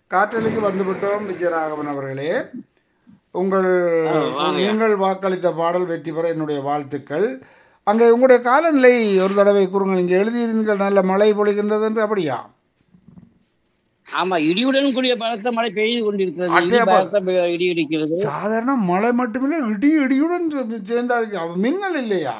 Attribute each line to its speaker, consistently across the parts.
Speaker 1: காற்றலைக்கு வந்துவிட்டோம் விஜயராகவன் அவர்களே உங்கள் நீங்கள் வாக்களித்த பாடல் வெற்றி பெற என்னுடைய வாழ்த்துக்கள் அங்கே உங்களுடைய காலநிலை ஒரு தடவை கூறுங்கள் இங்கே எழுதியிருந்தீர்கள் நல்ல மழை பொழிகின்றது என்று அப்படியா
Speaker 2: ஆமா இடியுடன் கூடிய பலத்த மழை பெய்து கொண்டிருக்கிறது இடி
Speaker 1: அட்டே அப்ப-
Speaker 2: பலத்த பெ- இடி இடிக்கிறது
Speaker 1: சாதாரண மழை மட்டுமில்லை இடி இடியுடன் சேர்ந்தா இருக்கு. அவ மின்னல் இல்லையா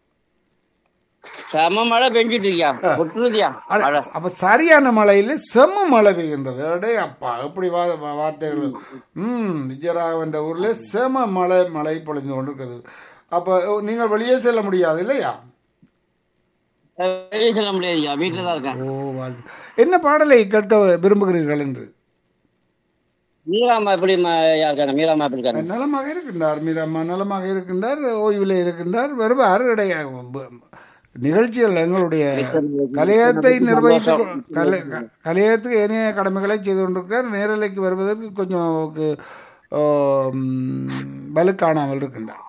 Speaker 2: செம மழை பெஞ்சிட்டு இருக்கியா கொட்டுறதுயா
Speaker 1: அட,
Speaker 2: மழை
Speaker 1: அப்ப சரியான மழையில் செம்ம மழை பெய்கின்றது அடே அப்பா எப்படி வா வா- வார்த்தைகள் ம் விஜயராகவன் ஊர்ல செம மழை மழை பொழிந்து கொண்டிருக்கிறது அப்ப நீங்கள் வெளியே செல்ல முடியாது இல்லையா
Speaker 2: வெளியே செல்ல முடியாதுயா வீட்டுல தான் இருக்கேன்
Speaker 1: ஓ வாழ்த்து. என்ன பாடலை கேட்க விரும்புகிறீர்கள் என்று
Speaker 2: மீராமா எப்படி ம- இருக்காங்க மீராமா எப்படி இருக்காங்க
Speaker 1: நலமாக இருக்கின்றார் மீரம்மா நலமாக இருக்கின்றார் ஓய்வில் இருக்கின்றார் வருவார் இடைய நிகழ்ச்சிகள் எங்களுடைய கலையத்தை நிர்வகித்து கலை கலையத்துக்கு ஏனைய கடமைகளை செய்து கொண்டிருக்கிறார் நேரலைக்கு வருவதற்கு கொஞ்சம் கு- ஆம், வலு காணாமல் இருக்கின்றார்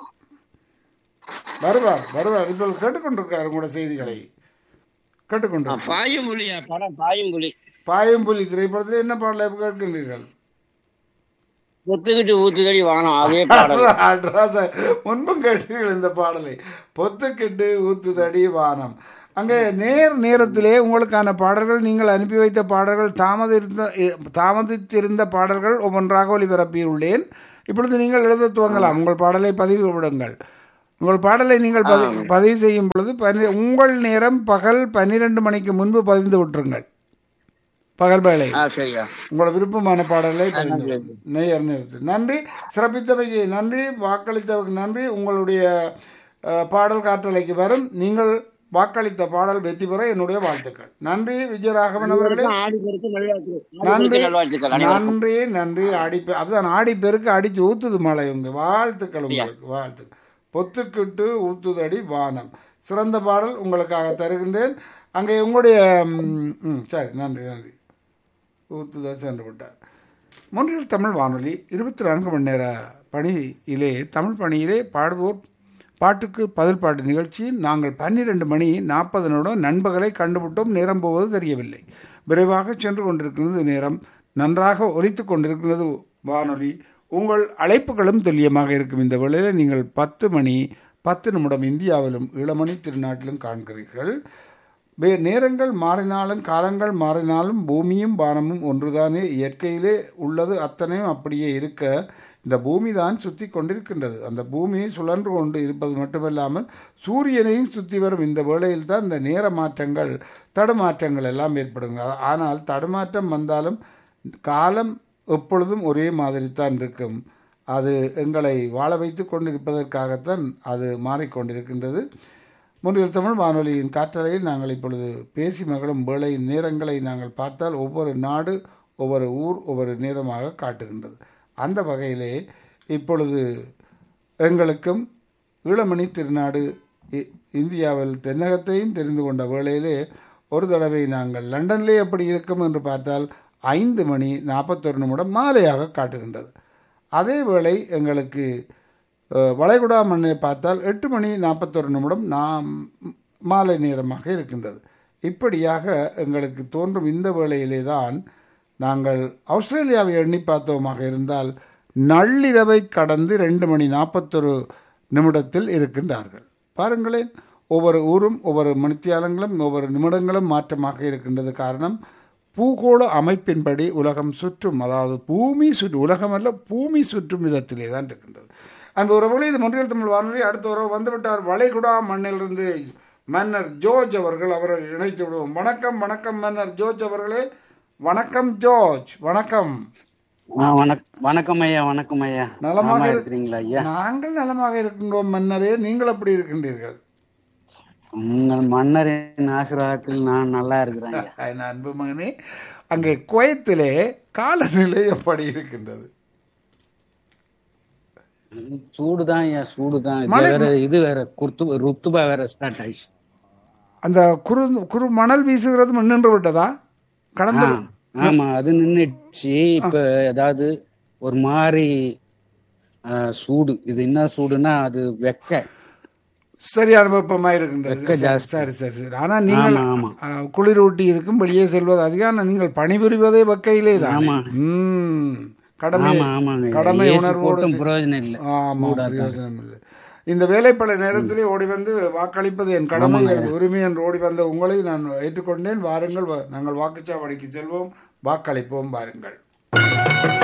Speaker 1: வருவார் வருவார் இப்போ கேட்டுக்கொண்டிருக்கார் உங்களோட செய்திகளை கேட்டுக்கொண்டிருக்கார்
Speaker 2: பாயும் புலியா படம் பாயும் புலி
Speaker 1: பாயம்புலி திரைப்படத்தில் என்ன பாடலை கேட்கின்றீர்கள்
Speaker 2: ஒத்துக்கிட்டு ஊத்துதடி வானம் அதே பாடல்
Speaker 1: அட்ராச முன்பும் கேட்டீர்கள் இந்த பாடலை பொத்துக்கிட்டு ஊத்துதடி வானம் அங்கே நேர் நேரத்திலே உங்களுக்கான பாடல்கள் நீங்கள் அனுப்பி வைத்த பாடல்கள் தாமதிருந்த தாமதித்திருந்த பாடல்கள் ஒவ்வொன்றாக ஒளிபரப்பியுள்ளேன் இப்பொழுது நீங்கள் எழுத துவங்கலாம் உங்கள் பாடலை பதிவு விடுங்கள் உங்கள் பாடலை நீங்கள் பதிவு பதிவு செய்யும் பொழுது பனி உங்கள் நேரம் பகல் பன்னிரெண்டு மணிக்கு முன்பு பதிந்து விட்டுருங்கள் பகல் வேலை
Speaker 2: ஆ சரியா
Speaker 1: உங்களோட விருப்பமான பாடலை பதிந்து விடுங்கள். நேயர் நேரத்து நன்றி சிறப்பித்தவைக்கு நன்றி வாக்களித்தவைக்கு நன்றி உங்களுடைய அஹ், பாடல் காற்றலைக்கு வரும் நீங்கள் வாக்களித்த பாடல் வெற்றி பெற என்னுடைய வாழ்த்துக்கள் நன்றி விஜயராகவன் அவர்களே
Speaker 2: ஆடி பெருக்கு நல்வாழ்த்துக்கள் ஆடி
Speaker 1: நன்றி
Speaker 2: பெருக்கு நல்வாழ்த்துக்கள் அனைவருக்கும்.
Speaker 1: நன்றி நன்றி ஆடி பெ- அதுதான் ஆடி பெருக்கு அடிச்சு ஊத்துது மழை உங்க வாழ்த்துக்கள் உங்களுக்கு வாழ்த்துக்கள் பொத்துக்கிட்டு ஊத்துதடி வானம் சிறந்த பாடல் உங்களுக்காக தருகின்றேன் அங்கே உங்களுடைய ம், ம், சரி நன்றி நன்றி ஊத்துதல் சென்று விட்டார் முன்னில் தமிழ் வானொலி இருபத்தி நான்கு மணி நேர பணியிலே தமிழ் பணியிலே பாடுவோர் பாட்டுக்கு பதில் பாட்டு நிகழ்ச்சியில் நாங்கள் பன்னிரெண்டு மணி நாற்பது நிமிடம் நண்பகலை கண்டுபிட்டோம் நேரம் போவது தெரியவில்லை விரைவாக சென்று கொண்டிருக்கிறது நேரம் நன்றாக ஒலித்து கொண்டிருக்கிறது வானொலி உங்கள் அழைப்புகளும் துல்லியமாக இருக்கும் இந்த வேளையில் நீங்கள் பத்து மணி பத்து நிமிடம் இந்தியாவிலும் இளமணி திருநாட்டிலும் காண்கிறீர்கள் வே நேரங்கள் மாறினாலும் காலங்கள் மாறினாலும் பூமியும் வானமும் ஒன்றுதானே இயற்கையிலே உள்ளது அத்தனையும் அப்படியே இருக்க இந்த பூமி தான் சுற்றி கொண்டிருக்கின்றது அந்த பூமியை சுழன்று கொண்டு இருப்பது மட்டுமல்லாமல் சூரியனையும் சுற்றி வரும் இந்த வேளையில் தான் இந்த நேர மாற்றங்கள் தடுமாற்றங்கள் எல்லாம் ஏற்படுங்க ஆனால் தடுமாற்றம் வந்தாலும் காலம் எப்பொழுதும் ஒரே மாதிரி தான் இருக்கும் அது எங்களை வாழ வைத்து கொண்டிருப்பதற்காகத்தான் அது மாறிக்கொண்டிருக்கின்றது முன்னில் தமிழ் வானொலியின் காற்றலையில் நாங்கள் இப்பொழுது பேசி மகளும் வேலை நேரங்களை நாங்கள் பார்த்தால் ஒவ்வொரு நாடு ஒவ்வொரு ஊர் ஒவ்வொரு நேரமாக காட்டுகின்றது அந்த வகையிலே இப்பொழுது எங்களுக்கும் ஈழமணி திருநாடு இ- இந்தியாவில் தென்னகத்தையும் தெரிந்து கொண்ட வேளையிலே ஒரு தடவை நாங்கள் லண்டனிலே எப்படி இருக்கும் என்று பார்த்தால் ஐந்து மணி நாற்பத்தொரு நிமிடம் மாலையாக காட்டுகின்றது அதே வேளை எங்களுக்கு அஹ், வளைகுடா மண்ணை பார்த்தால் எட்டு மணி நாற்பத்தொரு நிமிடம் நாம் மாலை நேரமாக இருக்கின்றது இப்படியாக எங்களுக்கு தோன்றும் இந்த வேளையிலே தான் நாங்கள் ஆஸ்திரேலியாவை எண்ணி பார்த்தோமாக இருந்தால் நள்ளிரவை கடந்து ரெண்டு மணி நாற்பத்தொரு நிமிடத்தில் இருக்கின்றார்கள் பாருங்களேன் ஒவ்வொரு ஊரும் ஒவ்வொரு மணித்தியாலங்களும் ஒவ்வொரு நிமிடங்களும் மாற்றமாக இருக்கின்றது காரணம் பூகோள அமைப்பின்படி உலகம் சுற்றும் அதாவது பூமி சுற்று உலகம் அல்ல பூமி சுற்றும் விதத்திலே தான் இருக்கின்றது அன்பு உறவுகளே இது மொன்றியல் தமிழ் வானொலி அடுத்த உறவு வந்துவிட்டார் வளைகுடா மண்ணிலிருந்து மன்னர் ஜோர்ஜ் அவர்கள் அவரை இணைத்து விடுவோம் வணக்கம் வணக்கம் மன்னர் ஜோர்ஜ் அவர்களே வணக்கம் ஜோர்ஜ் வணக்கம்
Speaker 3: ஆ, வணக் வணக்கம் ஐயா வணக்கம் ஐயா
Speaker 1: நலமாக
Speaker 3: நலமா
Speaker 1: இரு-
Speaker 3: இருக்கிறீங்களா ஐயா
Speaker 1: நாங்கள் நலமாக இருக்கின்றோம் மன்னரே நீங்கள் எப்படி இருக்கின்றீர்கள்
Speaker 3: உங்கள் மன்னரின் ஆசீர்வாதத்தில் நான் நல்லா இருக்கிறேன் ஐயா
Speaker 1: என் அன்பு மகனே அங்கே குவைத்திலே காலநிலை எப்படி இருக்கின்றது
Speaker 3: சூடுதான் ஐயா சூடுதான் இது
Speaker 1: மழை-
Speaker 3: வேற இது வேற குர்த்து ருத்துபா வேற ஸ்டார்ட் ஆயிடுச்சு
Speaker 1: அந்த குறு குறு மணல் வீசுகிறது நின்று விட்டதா கடந்து
Speaker 3: ஆ, ஆமா அது நின்னுடுச்சு இப்ப ஏதாவது ஒரு மாதிரி ஆ, சூடு இது என்ன சூடுன்னா அது வெக்க
Speaker 1: சரியான வெப்பமா இருக்கின்றது
Speaker 3: வெக்க ஜாஸ்தி.
Speaker 1: சரி சரி சரி ஆனா நீங்கள்
Speaker 3: ஆமா, ஆமா.
Speaker 1: ஆ, குளிரூட்டி இருக்கும் வெளியே செல்வது அதிகம் ஆனா நீங்கள் பணிபுரிவதே வெக்கையிலே தான்
Speaker 3: ஆமா.
Speaker 1: ம் கடமை
Speaker 3: ஆமா ஆமாங்க
Speaker 1: கடமை
Speaker 3: ஏசி
Speaker 1: உணர்வோடு
Speaker 3: போட்டும் பிரயோஜனம் இல்லை
Speaker 1: ஆமா பிரயோஜனம் இல்லை இந்த வேலைப்பள நேரத்திலே ஓடி வந்து வாக்களிப்பது என் கடமை எனது உரிமை என்று ஓடி வந்த உங்களை நான் ஏற்றுக்கொண்டேன் வாருங்கள் வா- நாங்கள் வாக்குச்சாவடிக்கு செல்வோம் வாக்களிப்போம் வாருங்கள்